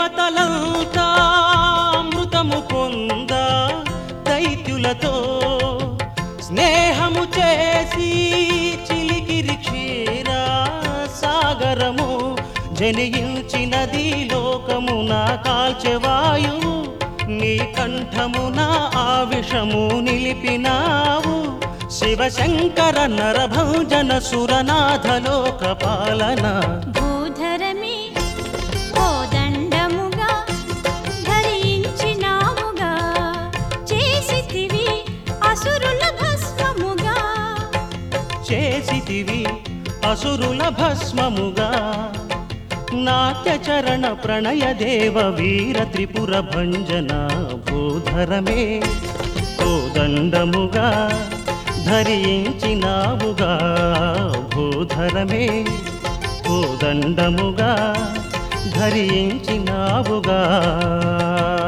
దేవతలంతా అమృతము పొంద దైత్యులతో స్నేహము చేసి చిలికిరి క్షీర సాగరము జనించినది లోకమున కాల్చెవాయువు నీ కంఠమున ఆ విషము నిలిపినావు శివశంకర నరభంజన సురనాథ లోక పాలన భూధరమే కోదండముగా ధరించినావుగా చేసితివి అసురుల భస్మముగా చేసితివి అసురుల భస్మముగా నాట్యచరణ ప్రణయ దేవ వీర త్రిపుర భంజన భూధరమే కోదండముగా ధరించినావుగా భూధరమే కోదండముగా ధరించినావుగా